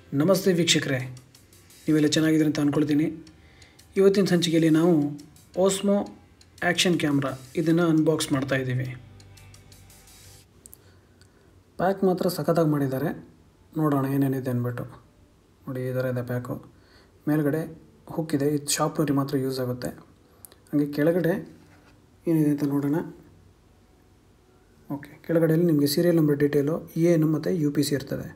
ನಮಸ್ತೆ ವೀಕ್ಷಕರೇ ನೀವೆಲ್ಲ ಚೆನ್ನಾಗಿದ್ದೀರಿ ಅಂತ ಅಂದ್ಕೊಳ್ತೀನಿ ಇವತ್ತಿನ ಸಂಚಿಕೆಯಲ್ಲಿ ನಾವು ಓಸ್ಮೋ ಆ್ಯಕ್ಷನ್ ಕ್ಯಾಮ್ರಾ ಇದನ್ನು ಅನ್ಬಾಕ್ಸ್ ಮಾಡ್ತಾ ಇದ್ದೀವಿ ಪ್ಯಾಕ್ ಮಾತ್ರ ಸಖತ್ತಾಗಿ ಮಾಡಿದ್ದಾರೆ ನೋಡೋಣ ಏನೇನಿದೆ ಅಂದ್ಬಿಟ್ಟು ನೋಡಿ ಈ ಥರ ಇದೆ ಪ್ಯಾಕು ಮೇಲ್ಗಡೆ ಹುಕ್ ಇದೆ ಇದು ಶಾಪ್ನವ್ರಿಗೆ ಮಾತ್ರ ಯೂಸ್ ಆಗುತ್ತೆ ಹಾಗೆ ಕೆಳಗಡೆ ಏನಿದೆ ಅಂತ ನೋಡೋಣ ಓಕೆ ಕೆಳಗಡೆಯಲ್ಲಿ ನಿಮಗೆ ಸೀರಿಯಲ್ ನಂಬರ್ ಡೀಟೇಲು ಏನು ಮತ್ತು ಯು ಪಿ ಸಿ ಇರ್ತದೆ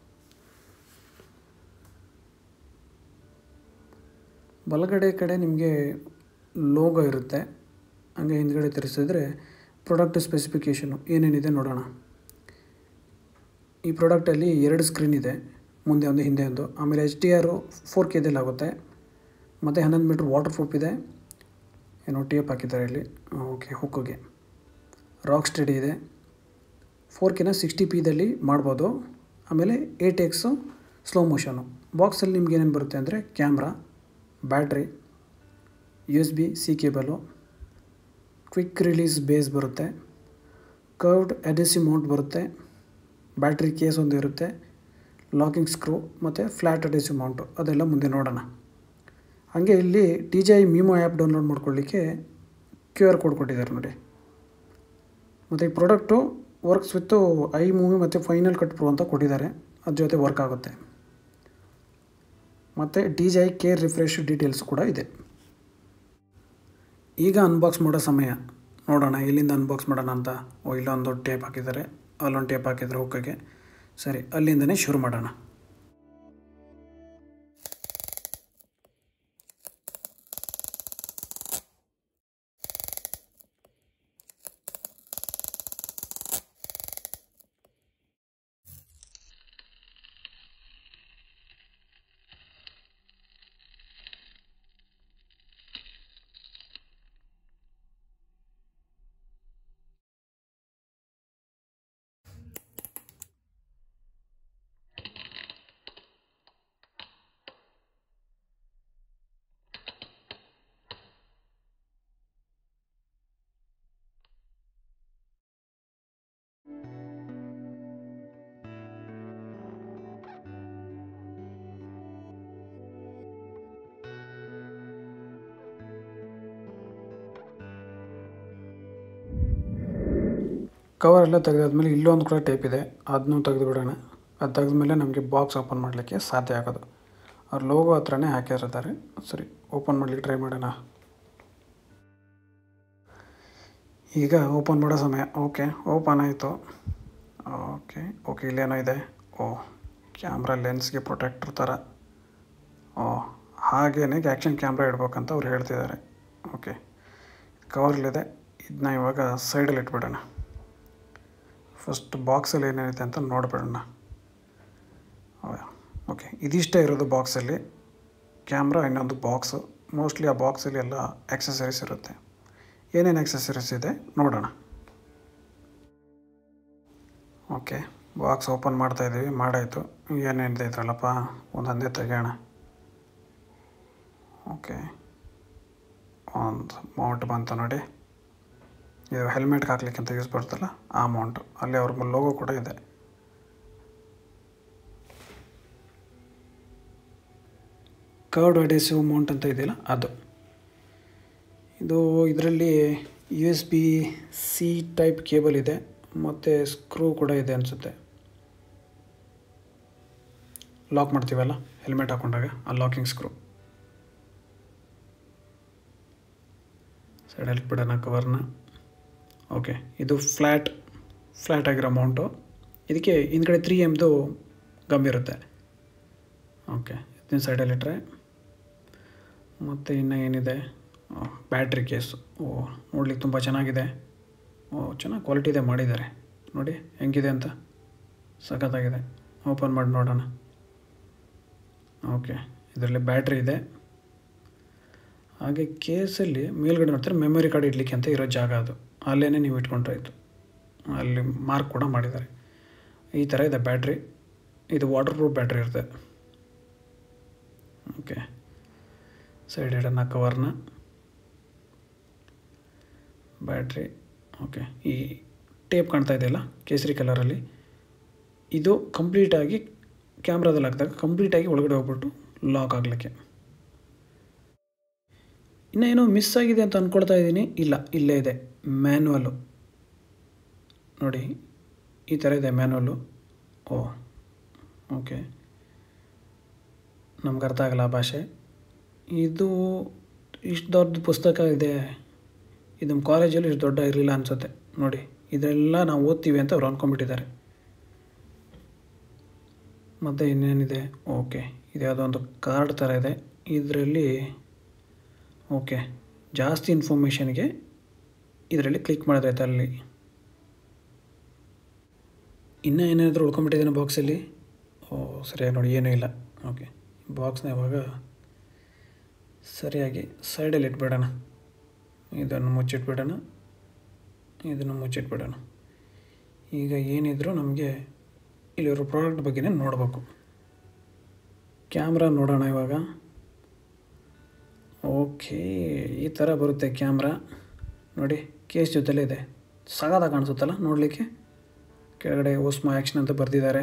ಬಲಗಡೆ ಕಡೆ ನಿಮಗೆ ಲೋಗೋ ಇರುತ್ತೆ ಹಾಗೆ ಹಿಂದ್ಗಡೆ ತಿರ್ಸಿದ್ರೆ ಪ್ರಾಡಕ್ಟ್ ಸ್ಪೆಸಿಫಿಕೇಷನು ಏನೇನಿದೆ ನೋಡೋಣ ಈ ಪ್ರಾಡಕ್ಟಲ್ಲಿ ಎರಡು ಸ್ಕ್ರೀನ್ ಇದೆ ಮುಂದೆ ಒಂದು ಹಿಂದೆ ಒಂದು ಆಮೇಲೆ ಎಚ್ ಡಿ ಆರು ಫೋರ್ ಕೆದಲ್ಲಿ ಆಗುತ್ತೆ ಮತ್ತು ಹನ್ನೊಂದು ಮೀಟ್ರ್ ವಾಟರ್ ಪ್ರೂಫ್ ಇದೆ ಏನೋ ಟೇಪ್ ಹಾಕಿದ್ದಾರೆ ಇಲ್ಲಿ ಓಕೆ ಹುಕ್ಕಿಗೆ ರಾಕ್ ಸ್ಟಡಿ ಇದೆ ಫೋರ್ ಕೆನ ಸಿಕ್ಸ್ಟಿ ಪಿದಲ್ಲಿ ಮಾಡ್ಬೋದು ಆಮೇಲೆ ಏಟ್ ಎಕ್ಸು ಸ್ಲೋ ಮೋಷನು ಬಾಕ್ಸಲ್ಲಿ ನಿಮ್ಗೆ ಏನೇನು ಬರುತ್ತೆ ಅಂದರೆ camera battery U S B C cable quick release base ಬರುತ್ತೆ ಕರ್ವ್ಡ್ ಅಡೆಸಿವ್ ಮೌಂಟ್ ಬರುತ್ತೆ ಬ್ಯಾಟ್ರಿ ಕೇಸ್ ಒಂದು ಇರುತ್ತೆ ಲಾಕಿಂಗ್ ಸ್ಕ್ರೂ ಮತ್ತು ಫ್ಲ್ಯಾಟ್ ಅಡೆಸಿವ್ ಮೌಂಟು ಅದೆಲ್ಲ ಮುಂದೆ ನೋಡೋಣ ಹಾಗೆ ಇಲ್ಲಿ D J I Mimo app download ಮಾಡ್ಕೊಳ್ಳಿಕ್ಕೆ ಕ್ಯೂ ಆರ್ ಕೋಡ್ ಕೊಟ್ಟಿದ್ದಾರೆ ನೋಡಿ ಮತ್ತು ಈ product works with iMovie ಮತ್ತು ಫೈನಲ್ ಕಟ್ ಪ್ರೋ ಅಂತ ಕೊಟ್ಟಿದ್ದಾರೆ ಅದ್ರ ಜೊತೆ ವರ್ಕ್ ಆಗುತ್ತೆ ಮತ್ತು D J I care refresh details ಕೂಡ ಇದೆ ಈಗ ಅನ್ಬಾಕ್ಸ್ ಮಾಡೋ ಸಮಯ ನೋಡೋಣ ಎಲ್ಲಿಂದ ಅನ್ಬಾಕ್ಸ್ ಮಾಡೋಣ ಅಂತ ಓ ಇಲ್ಲೊಂದು ಟೇಪ್ ಹಾಕಿದ್ದಾರೆ ಅಲ್ಲೊಂದು ಟೇಪ್ ಹಾಕಿದ್ದಾರೆ ಹುಕ್ಕಗೆ ಸರಿ ಅಲ್ಲಿಂದನೇ ಶುರು ಮಾಡೋಣ ಕವರ್ ಎಲ್ಲ ತೆಗೆದಾದ್ಮೇಲೆ ಇಲ್ಲೊಂದು ಕೂಡ ಟೇಪ್ ಇದೆ ಅದನ್ನೂ ತೆಗೆದು ಬಿಡೋಣ ಅದು ತೆಗೆದ್ಮೇಲೆ ನಮಗೆ ಬಾಕ್ಸ್ ಓಪನ್ ಮಾಡಲಿಕ್ಕೆ ಸಾಧ್ಯ ಆಗೋದು ಅವ್ರ ಲೋಗೋ ಹತ್ರನೇ ಹಾಕಿರ್ತಾರೆ ಸರಿ ಓಪನ್ ಮಾಡಲಿಕ್ಕೆ ಟ್ರೈ ಮಾಡೋಣ ಈಗ ಓಪನ್ ಮಾಡೋ ಸಮಯ ಓಕೆ ಓಪನ್ ಆಯಿತು ಓಕೆ ಓಕೆ ಇಲ್ಲೇನೋ ಇದೆ ಓ ಕ್ಯಾಮ್ರಾ ಲೆನ್ಸ್ಗೆ ಪ್ರೊಟೆಕ್ಟರ್ ಥರ ಓ ಹಾಗೇನೆ ಆ್ಯಕ್ಷನ್ ಕ್ಯಾಮ್ರಾ ಇಡ್ಬೇಕಂತ ಅವ್ರು ಹೇಳ್ತಿದ್ದಾರೆ ಓಕೆ ಕವರ್ಲಿದೆ ಇದನ್ನ ಇವಾಗ ಸೈಡಲ್ಲಿ ಇಟ್ಬಿಡೋಣ ಫಸ್ಟ್ ಬಾಕ್ಸಲ್ಲಿ ಏನೇನಿದೆ ಅಂತ ನೋಡ್ಬಿಡೋಣ ಓಕೆ ಇದಿಷ್ಟೇ ಇರೋದು ಬಾಕ್ಸಲ್ಲಿ ಕ್ಯಾಮ್ರಾ ಇನ್ನೊಂದು ಬಾಕ್ಸು ಮೋಸ್ಟ್ಲಿ ಆ ಬಾಕ್ಸಲ್ಲಿ ಎಲ್ಲ ಆಕ್ಸೆಸರೀಸ್ ಇರುತ್ತೆ ಏನೇನು ಆಕ್ಸೆಸರೀಸ್ ಇದೆ ನೋಡೋಣ ಓಕೆ ಬಾಕ್ಸ್ ಓಪನ್ ಮಾಡ್ತಾಯಿದ್ದೀವಿ ಮಾಡಾಯಿತು ಏನೇನಿದೆ ಇದ್ರಲ್ಲಪ್ಪ ಒಂದೊಂದೇ ತೆಗೆಯೋಣ ಓಕೆ ಒಂದು ಮೌಂಟ್ ಬಂತು ನೋಡಿ ಇದು ಹೆಲ್ಮೆಟ್ಗೆ ಹಾಕ್ಲಿಕ್ಕೆ ಅಂತ ಯೂಸ್ ಬರ್ತಲ್ಲ ಆ ಅಮೌಂಟು ಅಲ್ಲಿ ಅವ್ರ ಲೋಗೋ ಕೂಡ ಇದೆ ಕರ್ಡ್ ಅಡೆಸಿವ್ ಮೌಂಟ್ ಅಂತ ಇದೆಯಲ್ಲ ಅದು ಇದು ಇದರಲ್ಲಿ U S B C type cable ಇದೆ ಮತ್ತು ಸ್ಕ್ರೂ ಕೂಡ ಇದೆ ಅನಿಸುತ್ತೆ ಲಾಕ್ ಮಾಡ್ತೀವಲ್ಲ ಹೆಲ್ಮೆಟ್ ಹಾಕೊಂಡಾಗ ಆ ಲಾಕಿಂಗ್ ಸ್ಕ್ರೂ ಸೈಡಲ್ಲಿ ಬಿಡೋಣ ಕವರ್ನ ಓಕೆ ಇದು ಫ್ಲ್ಯಾಟ್ ಫ್ಲ್ಯಾಟ್ ಆಗಿರೋ ಅಮೌಂಟು ಇದಕ್ಕೆ ಹಿಂದ್ಗಡೆ ತ್ರೀ ಎಮ್ದು ಗಮ್ ಇರುತ್ತೆ ಓಕೆ ಇದನ್ನ ಸೈಡಲ್ಲಿಟ್ಟರೆ ಮತ್ತು ಇನ್ನು ಏನಿದೆ ಬ್ಯಾಟ್ರಿ ಕೇಸು ಓ ನೋಡ್ಲಿಕ್ಕೆ ತುಂಬ ಚೆನ್ನಾಗಿದೆ ಓ ಚೆನ್ನಾಗಿ ಕ್ವಾಲಿಟಿ ಇದೆ ಮಾಡಿದ್ದಾರೆ ನೋಡಿ ಹೆಂಗಿದೆ ಅಂತ ಸಖತ್ತಾಗಿದೆ ಓಪನ್ ಮಾಡಿ ನೋಡೋಣ ಓಕೆ ಇದರಲ್ಲಿ ಬ್ಯಾಟ್ರಿ ಇದೆ ಹಾಗೆ ಕೇಸಲ್ಲಿ ಮೇಲ್ಗಡೆ ನೋಡ್ತಾರೆ ಮೆಮೊರಿ ಕಾರ್ಡ್ ಇಡಲಿಕ್ಕೆ ಅಂತ ಇರೋ ಜಾಗ ಅದು ಅಲ್ಲೇ ನೀವು ಇಟ್ಕೊಂಡ್ರಾಯ್ತು ಅಲ್ಲಿ ಮಾರ್ಕ್ ಕೂಡ ಮಾಡಿದ್ದಾರೆ ಈ ಥರ ಇದೆ ಬ್ಯಾಟ್ರಿ ಇದು ವಾಟರ್ ಪ್ರೂಫ್ ಬ್ಯಾಟ್ರಿ ಇರುತ್ತೆ ಓಕೆ ಸೈಡ್ ಇಡೋಣ ಕವರ್ನ ಬ್ಯಾಟ್ರಿ ಓಕೆ ಈ ಟೇಪ್ ಕಾಣ್ತಾ ಇದೆಯಲ್ಲ ಕೇಸರಿ ಕಲರಲ್ಲಿ ಇದು ಕಂಪ್ಲೀಟಾಗಿ ಕ್ಯಾಮ್ರಾದಲ್ಲಿ ಹಾಕಿದಾಗ ಕಂಪ್ಲೀಟಾಗಿ ಒಳಗಡೆ ಹೋಗ್ಬಿಟ್ಟು ಲಾಕ್ ಆಗಲಿಕ್ಕೆ ಇನ್ನೂ ಏನೋ ಮಿಸ್ ಆಗಿದೆ ಅಂತ ಅಂದ್ಕೊಳ್ತಾ ಇದ್ದೀನಿ ಇಲ್ಲ ಇಲ್ಲೇ ಇದೆ ಮ್ಯಾನ್ಯಲ್ಲು ನೋಡಿ ಈ ಥರ ಇದೆ ಮ್ಯಾನ್ಯಲ್ಲು ಓ ಓಕೆ ನಮ್ಗೆ ಅರ್ಥ ಆಗಲ್ಲ ಆ ಭಾಷೆ ಇದು ಇಷ್ಟು ದೊಡ್ಡ ಪುಸ್ತಕ ಇದೆ ಇದು ನಮ್ಮ ಕಾಲೇಜಲ್ಲಿ ಇಷ್ಟು ದೊಡ್ಡ ಇರಲಿಲ್ಲ ಅನಿಸುತ್ತೆ ನೋಡಿ ಇದೆಲ್ಲ ನಾವು ಓದ್ತೀವಿ ಅಂತ ಅವ್ರು ಅಂದ್ಕೊಂಡ್ಬಿಟ್ಟಿದ್ದಾರೆ ಮತ್ತು ಇನ್ನೇನಿದೆ ಓಕೆ ಇದು ಯಾವುದೋ ಒಂದು ಕಾರ್ಡ್ ಥರ ಇದೆ ಇದರಲ್ಲಿ ಓಕೆ ಜಾಸ್ತಿ ಇನ್ಫಾರ್ಮೇಷನ್ಗೆ ಇದರಲ್ಲಿ ಕ್ಲಿಕ್ ಮಾಡೋದೈತೆ ಅಲ್ಲಿ ಇನ್ನೂ ಏನಾದರೂ ಉಳ್ಕೊಂಬಿಟ್ಟಿದ್ದೇನೆ ಬಾಕ್ಸಲ್ಲಿ ಓ ಸರಿಯಾಗಿ ನೋಡಿ ಏನೂ ಇಲ್ಲ ಓಕೆ ಬಾಕ್ಸ್ನ ಇವಾಗ ಸರಿಯಾಗಿ ಸೈಡಲ್ಲಿ ಇಟ್ಬಿಡೋಣ ಇದನ್ನು ಮುಚ್ಚಿಟ್ಬಿಡೋಣ ಇದನ್ನು ಮುಚ್ಚಿಟ್ಬಿಡೋಣ ಈಗ ಏನಿದ್ರು ನಮಗೆ ಇಲ್ಲಿರೋ ಪ್ರಾಡಕ್ಟ್ ಬಗ್ಗೆನೇ ನೋಡಬೇಕು ಕ್ಯಾಮ್ರಾ ನೋಡೋಣ ಇವಾಗ ಓಕೆ ಈ ಥರ ಬರುತ್ತೆ ಕ್ಯಾಮ್ರಾ ನೋಡಿ ಕೇಸ್ ಜೊತೆಲೇ ಇದೆ ಸಗದ ಕಾಣಿಸುತ್ತಲ್ಲ ನೋಡಲಿಕ್ಕೆ ಕೆಳಗಡೆ ಓಸ್ಮೋ ಆ್ಯಕ್ಷನ್ ಅಂತ ಬರೆದಿದ್ದಾರೆ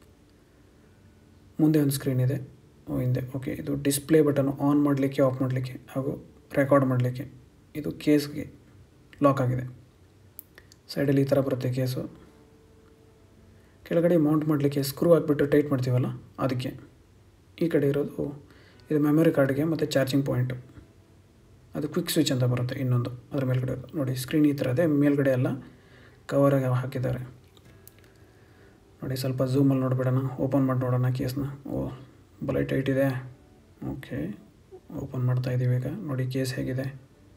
ಮುಂದೆ ಒಂದು ಸ್ಕ್ರೀನ್ ಇದೆ ಓ ಹಿಂದೆ ಓಕೆ ಇದು ಡಿಸ್ಪ್ಲೇ ಬಟನ್ ಆನ್ ಮಾಡಲಿಕ್ಕೆ ಆಫ್ ಮಾಡಲಿಕ್ಕೆ ಹಾಗೂ ರೆಕಾರ್ಡ್ ಮಾಡಲಿಕ್ಕೆ ಇದು ಕೇಸ್ಗೆ ಲಾಕ್ ಆಗಿದೆ ಸೈಡಲ್ಲಿ ಈ ಥರ ಬರುತ್ತೆ ಕೇಸು ಕೆಳಗಡೆ ಮೌಂಟ್ ಮಾಡಲಿಕ್ಕೆ ಸ್ಕ್ರೂ ಹಾಕ್ಬಿಟ್ಟು ಟೈಟ್ ಮಾಡ್ತೀವಲ್ಲ ಅದಕ್ಕೆ ಈ ಕಡೆ ಇರೋದು ಇದು ಮೆಮೊರಿ ಕಾರ್ಡ್ಗೆ ಮತ್ತು ಚಾರ್ಜಿಂಗ್ ಪಾಯಿಂಟು ಅದು ಕ್ವಿಕ್ ಸ್ವಿಚ್ ಅಂತ ಬರುತ್ತೆ ಇನ್ನೊಂದು ಅದ್ರ ಮೇಲ್ಗಡೆ ನೋಡಿ ಸ್ಕ್ರೀನ್ ಈ ಥರ ಇದೆ ಮೇಲ್ಗಡೆ ಎಲ್ಲ ಕವರಾಗಿ ಹಾಕಿದ್ದಾರೆ ನೋಡಿ ಸ್ವಲ್ಪ ಝೂಮಲ್ಲಿ ನೋಡಿಬಿಡೋಣ ಓಪನ್ ಮಾಡಿ ನೋಡೋಣ ಕೇಸ್ನ ಓ ಬಲೈ ಟೈಟ್ ಇದೆ ಓಕೆ ಓಪನ್ ಮಾಡ್ತಾ ಇದ್ದೀವಿ ಈಗ ನೋಡಿ ಕೇಸ್ ಹೇಗಿದೆ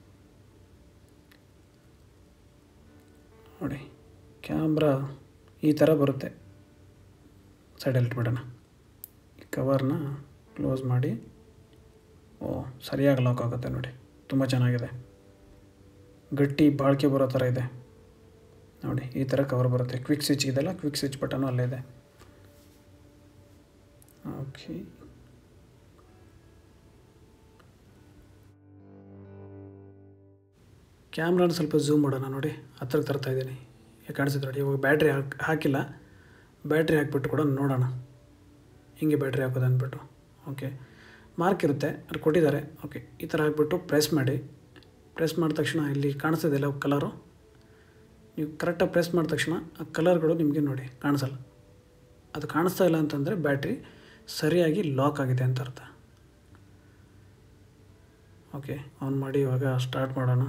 ನೋಡಿ ಕ್ಯಾಮ್ರಾ ಈ ಥರ ಬರುತ್ತೆ ಸೈಡಲ್ಲಿ ಇಟ್ಬಿಡೋಣ ಈ ಕವರ್ನ ಕ್ಲೋಸ್ ಮಾಡಿ ಓ ಸರಿಯಾಗಿ ಲಾಕ್ ಆಗುತ್ತೆ ನೋಡಿ ತುಂಬ ಚೆನ್ನಾಗಿದೆ ಗಟ್ಟಿ ಬಾಳಿಕೆ ಬರೋ ಥರ ಇದೆ ನೋಡಿ ಈ ಥರ ಕವರ್ ಬರುತ್ತೆ ಕ್ವಿಕ್ ಸ್ವಿಚ್ ಇದೆಲ್ಲ ಕ್ವಿಕ್ ಸ್ವಿಚ್ ಬಟನು ಅಲ್ಲೇ ಇದೆ ಓಕೆ ಕ್ಯಾಮ್ರಾನ ಸ್ವಲ್ಪ ಝೂಮ್ ಮಾಡೋಣ ನೋಡಿ ಹತ್ರಕ್ಕೆ ತರ್ತಾ ಇದ್ದೀನಿ ಕಾಣಿಸುತ್ತೆ ನೋಡಿ ಇವಾಗ ಬ್ಯಾಟ್ರಿ ಹಾಕಿ ಹಾಕಿಲ್ಲ ಬ್ಯಾಟ್ರಿ ಹಾಕ್ಬಿಟ್ಟು ಕೂಡ ನೋಡೋಣ ಹಿಂಗೆ ಬ್ಯಾಟ್ರಿ ಹಾಕೋದು ಅಂದ್ಬಿಟ್ಟು ಓಕೆ ಮಾರ್ಕ್ ಇರುತ್ತೆ ಅದು ಕೊಟ್ಟಿದ್ದಾರೆ ಓಕೆ ಈ ಥರ ಹಾಕ್ಬಿಟ್ಟು ಪ್ರೆಸ್ ಮಾಡಿ ಪ್ರೆಸ್ ಮಾಡಿದ ತಕ್ಷಣ ಇಲ್ಲಿ ಕಾಣಿಸ್ತಿದೆಯಲ್ಲ ಕಲರು ನೀವು ಕರೆಕ್ಟಾಗಿ ಪ್ರೆಸ್ ಮಾಡಿದ ತಕ್ಷಣ ಆ ಕಲರ್ಗಳು ನಿಮಗೆ ನೋಡಿ ಕಾಣಿಸಲ್ಲ ಅದು ಕಾಣಿಸ್ತಾ ಇಲ್ಲ ಅಂತಂದರೆ ಬ್ಯಾಟ್ರಿ ಸರಿಯಾಗಿ ಲಾಕ್ ಆಗಿದೆ ಅಂತ ಅರ್ಥ ಓಕೆ ಆನ್ ಮಾಡಿ ಇವಾಗ ಸ್ಟಾರ್ಟ್ ಮಾಡೋಣ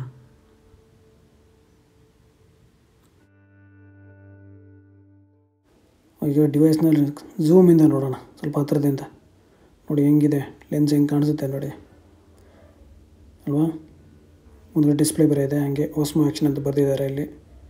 ಈಗ ಡಿವೈಸ್ನಲ್ಲಿ ಝೂಮಿಂದ ನೋಡೋಣ ಸ್ವಲ್ಪ ಹತ್ರದಿಂದ ನೋಡಿ ಹೆಂಗಿದೆ ಲೆನ್ಸ್ ಹೆಂಗೆ ಕಾಣಿಸುತ್ತೆ ನೋಡಿ ಅಲ್ವಾ ಮುಂದೆ ಡಿಸ್ಪ್ಲೇ ಬೇರೆ ಇದೆ ಹಾಗೆ ಓಸ್ಮೋ ಆ್ಯಕ್ಷನ್ ಅಂತ ಬರೆದಿದ್ದಾರೆ ಇಲ್ಲಿ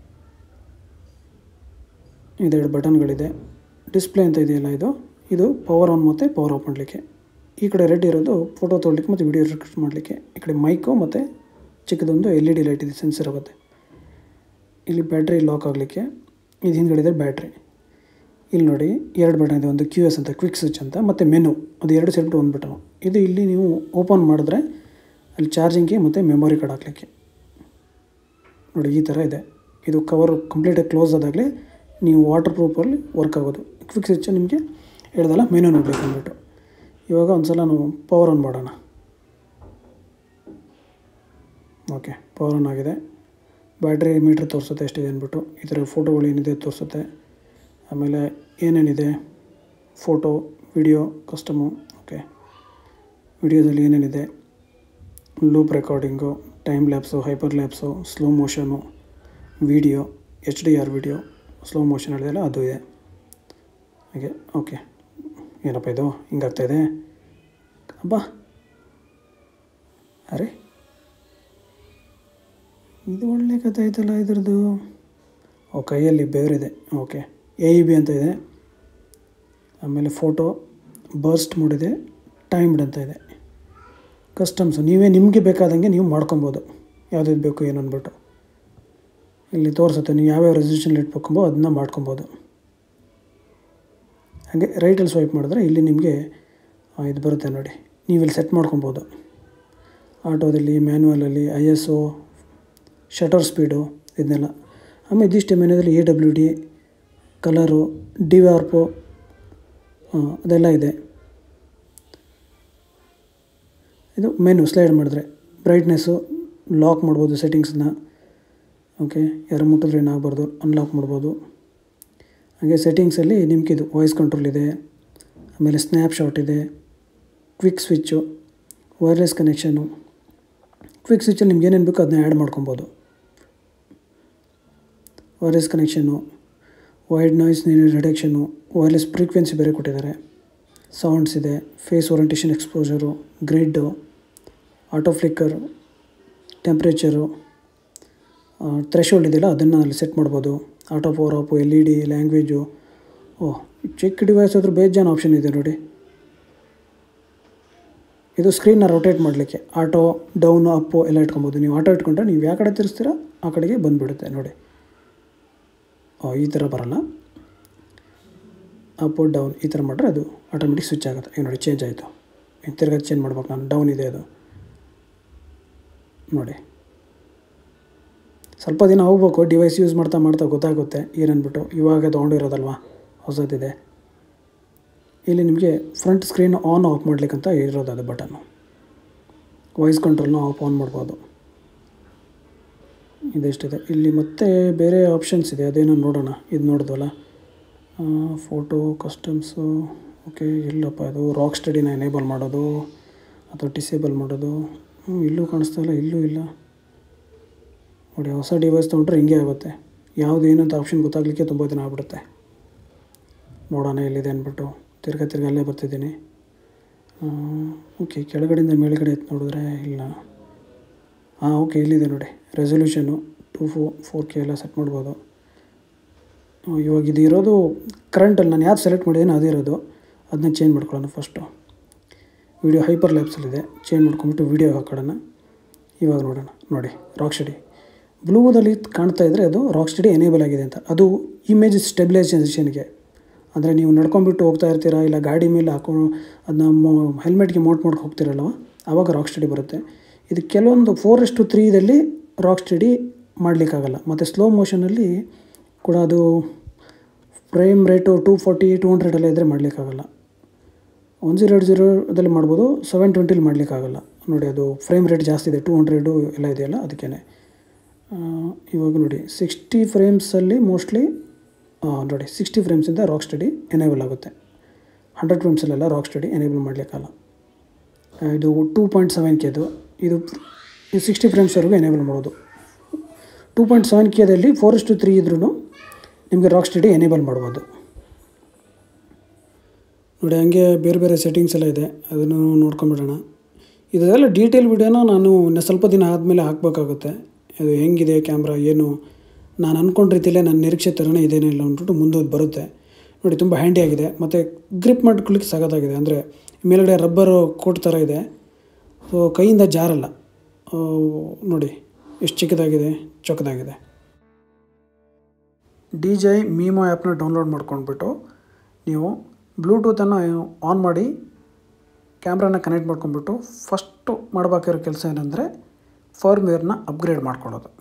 ಇದೆರಡು ಬಟನ್ಗಳಿದೆ ಡಿಸ್ಪ್ಲೇ ಅಂತ ಇದೆಯಲ್ಲ ಇದು ಇದು ಪವರ್ ಆನ್ ಮತ್ತು ಪವರ್ ಆಫ್ ಮಾಡಲಿಕ್ಕೆ ಈ ಕಡೆ ರೆಡ್ ಇರೋದು ಫೋಟೋ ತೊಗೊಳ್ಲಿಕ್ಕೆ ಮತ್ತು ವಿಡಿಯೋ ರೆಕಾರ್ಡ್ ಮಾಡಲಿಕ್ಕೆ ಈ ಕಡೆ ಮೈಕು ಮತ್ತು ಚಿಕ್ಕದೊಂದು ಎಲ್ ಇ ಡಿ ಲೈಟ್ ಇದೆ ಸೆನ್ಸರ್ ಆಗುತ್ತೆ ಇಲ್ಲಿ ಬ್ಯಾಟ್ರಿ ಲಾಕ್ ಆಗಲಿಕ್ಕೆ ಇದು ಹಿಂದ್ಗಡೆ ಇದೆ ಬ್ಯಾಟ್ರಿ ಇಲ್ಲಿ ನೋಡಿ ಎರಡು ಬಟನ್ ಇದೆ ಒಂದು ಕ್ಯೂ ಎಸ್ ಅಂತ ಕ್ವಿಕ್ ಸ್ವಿಚ್ ಅಂತ ಮತ್ತು ಮೆನು ಅದು ಎರಡು ಸೇರಿಬಿಟ್ಟು ಒಂದು ಬಟನು ಇದು ಇಲ್ಲಿ ನೀವು ಓಪನ್ ಮಾಡಿದ್ರೆ ಅಲ್ಲಿ ಚಾರ್ಜಿಂಗ್ಗೆ ಮತ್ತು ಮೆಮೊರಿ ಕಾರ್ಡ್ ಹಾಕಲಿಕ್ಕೆ ನೋಡಿ ಈ ಥರ ಇದೆ ಇದು ಕವರ್ ಕಂಪ್ಲೀಟಾಗಿ ಕ್ಲೋಸ್ ಆದಾಗಲೇ ನೀವು ವಾಟರ್ ಪ್ರೂಫಲ್ಲಿ ವರ್ಕ್ ಆಗೋದು ಕ್ವಿಕ್ ಸ್ವಿಚ್ ನಿಮಗೆ ಹೇಳ್ದಲ್ಲ ಮೆನು ನೋಡಬೇಕು ಅಂದ್ಬಿಟ್ಟು ಇವಾಗ ಒಂದು ಸಲ ನಾವು ಪವರ್ ಆನ್ ಮಾಡೋಣ ಓಕೆ ಪವರ್ ಆನ್ ಆಗಿದೆ ಬ್ಯಾಟ್ರಿ ಮೀಟ್ರ್ ತೋರಿಸುತ್ತೆ ಎಷ್ಟಿದೆ ಅಂದ್ಬಿಟ್ಟು ಈ ಥರ ಫೋಟೋಗಳು ಏನಿದೆ ತೋರಿಸುತ್ತೆ ಆಮೇಲೆ ಏನೇನಿದೆ ಫೋಟೋ ವಿಡಿಯೋ ಕಸ್ಟಮು ಓಕೆ ವಿಡಿಯೋದಲ್ಲಿ ಏನೇನಿದೆ loop recording time lapse hyperlapse slow motion video H D R video slow motion ಹೇಳಿದೆಲ್ಲ ಅದು ಇದೆ ಹಾಗೆ ಓಕೆ ಏನಪ್ಪ ಇದು ಹಿಂಗಾಗ್ತಾಯಿದೆ ಅಬ್ಬಾ ಅರೆ ಇದು ಒಳ್ಳೆ ಕಥೆ ಆಯ್ತಲ್ಲ ಇದ್ರದ್ದು ಓ ಕೈಯಲ್ಲಿ ಬೇರಿದೆ ಓಕೆ ಎ ಇ ಬಿ ಅಂತ ಇದೆ ಆಮೇಲೆ ಫೋಟೋ ಬರ್ಸ್ಟ್ ಮೂಡಿದೆ ಟೈಮ್ಡ್ ಅಂತ ಇದೆ ಕಸ್ಟಮ್ಸು ನೀವೇ ನಿಮಗೆ ಬೇಕಾದಂಗೆ ನೀವು ಮಾಡ್ಕೊಬೋದು ಯಾವ್ದು ಬೇಕು ಏನು ಅಂದ್ಬಿಟ್ಟು ಇಲ್ಲಿ ತೋರಿಸುತ್ತೆ ನೀವು ಯಾವ್ಯಾವ ರೆಸಲ್ಯೂಷನ್ ಇಟ್ಬೇಕಂಬೋ ಅದನ್ನ ಮಾಡ್ಕೊಬೋದು ಹಾಗೆ ರೈಟಲ್ಲಿ ಸ್ವೈಪ್ ಮಾಡಿದ್ರೆ ಇಲ್ಲಿ ನಿಮಗೆ ಇದು ಬರುತ್ತೆ ನೋಡಿ ನೀವು ಇಲ್ಲಿ ಸೆಟ್ ಮಾಡ್ಕೊಬೋದು ಆಟೋದಲ್ಲಿ ಮ್ಯಾನ್ಯುವಲಲ್ಲಿ I S O shutter speed ಇದನ್ನೆಲ್ಲ ಆಮೇಲೆ ಇದಿಷ್ಟು ಮೆನುದಲ್ಲಿ A W B colour D ಆರ್ಪು ಅದೆಲ್ಲ ಇದೆ ಇದು ಮೆನು ಸ್ಲೈಡ್ ಮಾಡಿದ್ರೆ ಬ್ರೈಟ್ನೆಸ್ಸು ಲಾಕ್ ಮಾಡ್ಬೋದು ಸೆಟ್ಟಿಂಗ್ಸನ್ನ ಓಕೆ ಯಾರು ಮುಟ್ಟಿದ್ರೆ ಏನಾಗಬಾರ್ದು ಅನ್ಲಾಕ್ ಮಾಡ್ಬೋದು ಹಾಗೆ ಸೆಟ್ಟಿಂಗ್ಸಲ್ಲಿ ನಿಮ್ಗಿದು ವಾಯ್ಸ್ ಕಂಟ್ರೋಲ್ ಇದೆ ಆಮೇಲೆ ಸ್ನ್ಯಾಪ್ಶಾಟ್ ಇದೆ quick switch wireless connection quick ಸ್ವಿಚ್ಚಲ್ಲಿ ನಿಮ್ಗೆ ಏನೇನು ಬೇಕೋ ಅದನ್ನ ಆ್ಯಡ್ ಮಾಡ್ಕೊಬೋದು ವೈರ್ಲೆಸ್ ಕನೆಕ್ಷನ್ನು wind noise reduction wireless frequency ಬೇರೆ ಕೊಟ್ಟಿದ್ದಾರೆ ಸೌಂಡ್ಸ್ ಇದೆ face orientation exposure grid auto flicker temperature threshold ಇದೆಯಲ್ಲ ಅದನ್ನು ಅಲ್ಲಿ ಸೆಟ್ ಮಾಡ್ಬೋದು auto power off L E D language ಓಹ್ ಚಿಕ್ಕ ಡಿವೈಸ್ ಆದರೂ ಬೇಜಾನ್ ಆಪ್ಷನ್ ಇದೆ ನೋಡಿ ಇದು ಸ್ಕ್ರೀನ್ನ ರೊಟೇಟ್ ಮಾಡಲಿಕ್ಕೆ ಆಟೋ ಡೌನು ಅಪ್ಪು ಎಲ್ಲ ಇಟ್ಕೊಬೋದು ನೀವು ಆಟೋ ಇಟ್ಕೊಂಡ್ರೆ ನೀವು ಯಾವ ಕಡೆ ತಿರ್ಸ್ತೀರ ಆ ಕಡೆಗೆ ಬಂದುಬಿಡುತ್ತೆ ನೋಡಿ ಓ ಈ ಥರ ಬರಲ್ಲ ಅಪ್ ಡೌನ್ ಈ ಥರ ಮಾಡಿದ್ರೆ ಅದು ಆಟೋಮೆಟಿಕ್ ಸ್ವಿಚ್ ಆಗುತ್ತೆ ಈಗ ನೋಡಿ ಚೇಂಜ್ ಆಯಿತು ಈಗ ತಿರ್ಗಾ ಚೇಂಜ್ ಮಾಡ್ಬೇಕು ನಾನು ಡೌನ್ ಇದೆ ಅದು ನೋಡಿ ಸ್ವಲ್ಪ ದಿನ ಹೋಗ್ಬೇಕು ಡಿವೈಸ್ ಯೂಸ್ ಮಾಡ್ತಾ ಮಾಡ್ತಾ ಗೊತ್ತಾಗುತ್ತೆ ಏನಂದ್ಬಿಟ್ಟು ಇವಾಗ ತೊಗೊಂಡಿರೋದಲ್ವಾ ಹೊಸದಿದೆ ಇಲ್ಲಿ ನಿಮಗೆ ಫ್ರಂಟ್ ಸ್ಕ್ರೀನ್ ಆನ್ ಆಫ್ ಮಾಡ್ಲಿಕ್ಕಂತ ಇರೋದು ಅದು ಬಟನ್ನು ವಾಯ್ಸ್ ಕಂಟ್ರೋಲ್ನ ಆಫ್ ಆನ್ ಮಾಡ್ಬೋದು ಇದೆಷ್ಟಿದೆ ಇಲ್ಲಿ ಮತ್ತೆ ಬೇರೆ ಆಪ್ಷನ್ಸ್ ಇದೆ ಅದೇನೋ ನೋಡೋಣ ಇದು ನೋಡಿದ್ವಲ್ಲ ಫೋಟೋ ಕಸ್ಟಮ್ಸು ಓಕೆ ಇಲ್ಲಪ್ಪ ಅದು ರಾಕ್ ಸ್ಟಡಿನ ಎನೇಬಲ್ ಮಾಡೋದು ಅಥವಾ ಡಿಸೇಬಲ್ ಮಾಡೋದು ಹ್ಞೂ ಇಲ್ಲೂ ಕಾಣಿಸ್ತಾ ಇಲ್ಲ ಇಲ್ಲೂ ಇಲ್ಲ ನೋಡಿ ಹೊಸ ಡಿವೈಸ್ ತೊಗೊಂಡ್ರೆ ಹಿಂಗೆ ಆಗುತ್ತೆ ಯಾವುದು ಏನಂತ ಆಪ್ಷನ್ ಗೊತ್ತಾಗಲಿಕ್ಕೆ ತುಂಬ ದಿನ ಆಗ್ಬಿಡುತ್ತೆ ನೋಡೋಣ ಎಲ್ಲಿದೆ ಅಂದ್ಬಿಟ್ಟು ತಿರ್ಗಾ ತಿರ್ಗಾ ಅಲ್ಲೇ ಬರ್ತಿದ್ದೀನಿ ಓಕೆ ಕೆಳಗಡೆಯಿಂದ ಮೇಲ್ಗಡೆ ಎತ್ತು ನೋಡಿದ್ರೆ ಇಲ್ಲ ಹಾಂ ಓಕೆ ಇಲ್ಲಿದೆ ನೋಡಿ ರೆಸೊಲ್ಯೂಷನು ಟು ಫೋ ಫೋರ್ ಕೆ ಎಲ್ಲ ಸೆಟ್ ಮಾಡ್ಬೋದು ಇವಾಗ ಇದು ಇರೋದು ಕರೆಂಟಲ್ಲಿ ನಾನು ಯಾವ್ದು ಸೆಲೆಕ್ಟ್ ಮಾಡಿದ್ದೀನಿ ಅದೇ ಇರೋದು ಅದನ್ನ ಚೇಂಜ್ ಮಾಡ್ಕೊಳ್ಳೋಣ ಫಸ್ಟು ವೀಡಿಯೋ ಹೈಪರ್ ಲ್ಯಾಬ್ಸಲ್ಲಿದೆ ಚೇಂಜ್ ಮಾಡ್ಕೊಂಬಿಟ್ಟು ವೀಡಿಯೋ ಹಾಕೋಣ ಇವಾಗ ನೋಡೋಣ ನೋಡಿ ರಾಕ್ ಸ್ಟಡಿ ಬ್ಲೂದಲ್ಲಿ ಕಾಣ್ತಾ ಇದ್ದರೆ ಅದು ರಾಕ್ ಸ್ಟಡಿ ಎನೇಬಲ್ ಆಗಿದೆ ಅಂತ ಅದು ಇಮೇಜ್ ಸ್ಟೆಬಿಲೈಸೇಷನ್ಗೆ ಅಂದರೆ ನೀವು ನಡ್ಕೊಂಡ್ಬಿಟ್ಟು ಹೋಗ್ತಾ ಇರ್ತೀರಾ ಇಲ್ಲ ಗಾಡಿ ಮೇಲೆ ಹಾಕೊಂಡು ಅದನ್ನ ಮೊ ಹೆಲ್ಮೆಟ್ಗೆ ಮೌಂಟ್ ಮಾಡ್ಕೊಂಡು ಹೋಗ್ತಿರಲ್ವ ಆವಾಗ ರಾಕ್ ಸ್ಟಡಿ ಬರುತ್ತೆ ಇದು ಕೆಲವೊಂದು ಫೋರ್ ಟು ತ್ರೀದಲ್ಲಿ ರಾಕ್ ಸ್ಟಡಿ ಮಾಡಲಿಕ್ಕಾಗಲ್ಲ ಮತ್ತು ಸ್ಲೋ ಮೋಷನಲ್ಲಿ ಕೂಡ ಅದು frame rate two forty two ಹಂಡ್ರೆಡೆಲ್ಲ ಇದ್ದರೆ ಮಾಡಲಿಕ್ಕಾಗಲ್ಲ ಒನ್ ಜೀರೋ ಏಟ್ ಜೀರೋದಲ್ಲಿ ಮಾಡ್ಬೋದು ಸೆವೆನ್ ಟ್ವೆಂಟಿಲಿ ಮಾಡಲಿಕ್ಕಾಗಲ್ಲ ನೋಡಿ ಅದು ಫ್ರೇಮ್ ರೇಟ್ ಜಾಸ್ತಿ ಇದೆ ಟೂ ಹಂಡ್ರೆಡು ಎಲ್ಲ ಇದೆಯಲ್ಲ ಅದಕ್ಕೇ ಇವಾಗ ನೋಡಿ ಸಿಕ್ಸ್ಟಿ ಫ್ರೇಮ್ಸಲ್ಲಿ ಮೋಸ್ಟ್ಲಿ ನೋಡಿ ಸಿಕ್ಸ್ಟಿ ಫ್ರೇಮ್ಸಿಂದ ರಾಕ್ ಸ್ಟಡಿ ಎನೇಬಲ್ ಆಗುತ್ತೆ ಹಂಡ್ರೆಡ್ ಫ್ರೇಮ್ಸಲ್ಲೆಲ್ಲ ರಾಕ್ ಸ್ಟಡಿ ಎನೇಬಲ್ ಮಾಡಲಿಕ್ಕಲ್ಲ ಇದು ಟೂ ಪಾಯಿಂಟ್ ಸೆವೆನ್ ಕೆದು ಇದು ಇದು ಸಿಕ್ಸ್ಟಿ ಫ್ರೇಮ್ಸ್ವರೆಗೂ ಎನೇಬಲ್ ಮಾಡೋದು ಟೂ ಪಾಯಿಂಟ್ ಸೆವೆನ್ ಕೆದಲ್ಲಿ ಫೋರ್ ಟು ತ್ರೀ ಇದ್ರೂ ನಿಮಗೆ ರಾಕ್ ಸ್ಟಡಿ ಎನೇಬಲ್ ಮಾಡ್ಬೋದು ನೋಡಿ ಹಂಗೆ ಬೇರೆ ಬೇರೆ ಸೆಟ್ಟಿಂಗ್ಸ್ ಎಲ್ಲ ಇದೆ ಅದನ್ನು ನೋಡ್ಕೊಂಬಿಡೋಣ ಇದೆಲ್ಲ ಡೀಟೇಲ್ ವಿಡಿಯೋನ ನಾನು ಇನ್ನು ಸ್ವಲ್ಪ ದಿನ ಆದಮೇಲೆ ಹಾಕಬೇಕಾಗುತ್ತೆ ಅದು ಹೆಂಗಿದೆ ಕ್ಯಾಮ್ರಾ ಏನು ನಾನು ಅಂದ್ಕೊಂಡ ರೀತಿಯಲ್ಲೇ ನನ್ನ ನಿರೀಕ್ಷೆ ಥರನೇ ಇದೇನೇ ಇಲ್ಲ ಅಂದ್ಬಿಟ್ಟು ಮುಂದೆ ಬರುತ್ತೆ ನೋಡಿ ತುಂಬ ಹ್ಯಾಂಡಿಯಾಗಿದೆ ಮತ್ತು ಗ್ರಿಪ್ ಮಾಡ್ಕೊಳ್ಳಿಕ್ಕೆ ಸಗದಾಗಿದೆ ಅಂದರೆ ಮೇಲ್ಗಡೆ ರಬ್ಬರು ಕೋಟ್ ಥರ ಇದೆ ಸೊ ಕೈಯಿಂದ ಜಾರಲ್ಲ ನೋಡಿ ಎಷ್ಟು ಚಿಕ್ಕದಾಗಿದೆ ಚೊಕ್ಕದಾಗಿದೆ ಡಿ ಜೈ ಮೀಮೋ ಆ್ಯಪ್ನ ಡೌನ್ಲೋಡ್ ಮಾಡ್ಕೊಂಡ್ಬಿಟ್ಟು ನೀವು ಬ್ಲೂಟೂತನ್ನು ಆನ್ ಮಾಡಿ ಕ್ಯಾಮ್ರಾನ ಕನೆಕ್ಟ್ ಮಾಡ್ಕೊಂಡ್ಬಿಟ್ಟು ಫಸ್ಟು ಮಾಡಬೇಕಾಗಿರೋ ಕೆಲಸ ಏನಂದರೆ ಫರ್ಮ್ವೇರ್ನ ಅಪ್ಗ್ರೇಡ್ ಮಾಡ್ಕೊಳ್ಳೋದು